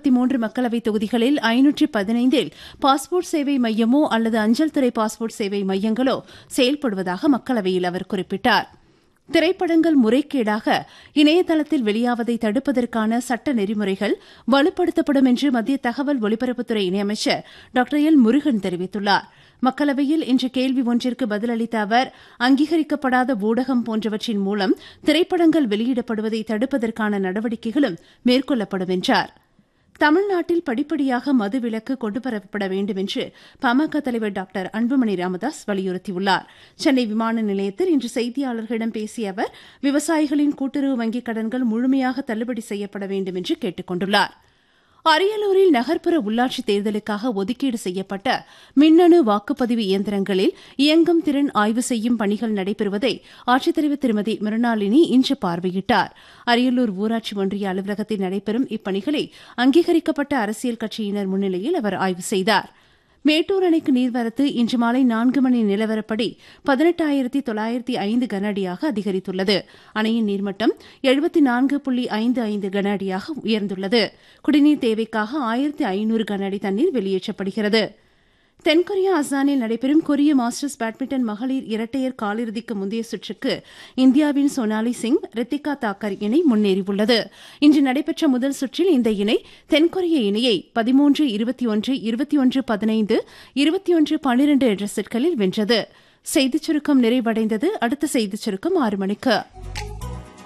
முப்பத்தி மூன்று மக்களவைத் தொகுதிகளில் ஐநூற்றி பதினைந்தில் பாஸ்போர்ட் சேவை மையமோ அல்லது அஞ்சல் துறை பாஸ்போர்ட் சேவை மையங்களோ செயல்படுவதாக மக்களவையில் அவர் குறிப்பிட்டார் திரைப்படங்கள் முறைகேடாக இணையதளத்தில் வெளியாவதை தடுப்பதற்கான சட்ட நெறிமுறைகள் வலுப்படுத்தப்படும் என்று மத்திய தகவல் ஒலிபரப்புத்துறை இணையமைச்சர் டாக்டர் எல் முருகன் தெரிவித்துள்ளார் மக்களவையில் இன்று கேள்வி ஒன்றிற்கு பதிலளித்த அவர் அங்கீகரிக்கப்படாத ஊடகம் போன்றவற்றின் மூலம் திரைப்படங்கள் வெளியிடப்படுவதை தடுப்பதற்கான நடவடிக்கைகளும் மேற்கொள்ளப்படும் என்றார் தமிழ்நாட்டில் படிப்படியாக மதுவிலக்கு கொண்டுவரப்பட வேண்டும் என்று பாமக தலைவர் டாக்டர் அன்புமணி ராமதாஸ் வலியுறுத்தியுள்ளார் சென்னை விமான நிலையத்தில் இன்று செய்தியாளர்களிடம் பேசிய அவர் விவசாயிகளின் கூட்டுறவு வங்கிக் கடன்கள் முழுமையாக தள்ளுபடி செய்யப்பட வேண்டும் என்று கேட்டுக் கொண்டுள்ளார் அரியலூரில் நகர்ப்புற உள்ளாட்சித் தேர்தலுக்காக ஒதுக்கீடு செய்யப்பட்ட மின்னணு வாக்குப்பதிவு இயந்திரங்களில் இயங்கும் திறன் ஆய்வு செய்யும் பணிகள் நடைபெறுவதை ஆட்சித்தலைவர் திருமதி மிருணாளினி இன்று பார்வையிட்டார் அரியலூர் ஊராட்சி ஒன்றிய அலுவலகத்தில் நடைபெறும் இப்பணிகளை அங்கீகரிக்கப்பட்ட அரசியல் கட்சியினர் முன்னிலையில் அவர் ஆய்வு செய்தார் மேட்டூர் அணைக்கு நீர்வரத்து இன்று மாலை நான்கு மணி நிலவரப்படி பதினெட்டாயிரத்தி தொள்ளாயிரத்தி ஐந்து கன அடியாக அதிகரித்துள்ளது அணையின் நீர்மட்டம் எழுபத்தி நான்கு புள்ளி ஐந்து ஐந்து கன அடியாக உயர்ந்துள்ளது குடிநீர் தேவைக்காக ஆயிரத்தி ஐநூறு கன அடி தண்ணீர் வெளியேற்றப்படுகிறது தென்கொரியா அசானில் நடைபெறும் கொரிய மாஸ்டர்ஸ் பேட்மிண்டன் மகளிர் இரட்டையர் காலிறுதிக்கு முந்தைய சுற்றுக்கு இந்தியாவின் சோனாலி சிங் ரித்திகா தாக்கர் இணை முன்னேறியுள்ளது இன்று நடைபெற்ற முதல் சுற்றில் இந்த இணை தென்கொரிய இணையை பதிமூன்று இருபத்தி ஒன்று இருபத்தி ஒன்று பதினைந்து இருபத்தி ஒன்று பனிரண்டு என்ற செட்களில் வென்றது செய்திச் சுருக்கம் நிறைவடைந்தது அடுத்த செய்திச் சுருக்கம் ஆறு மணிக்கு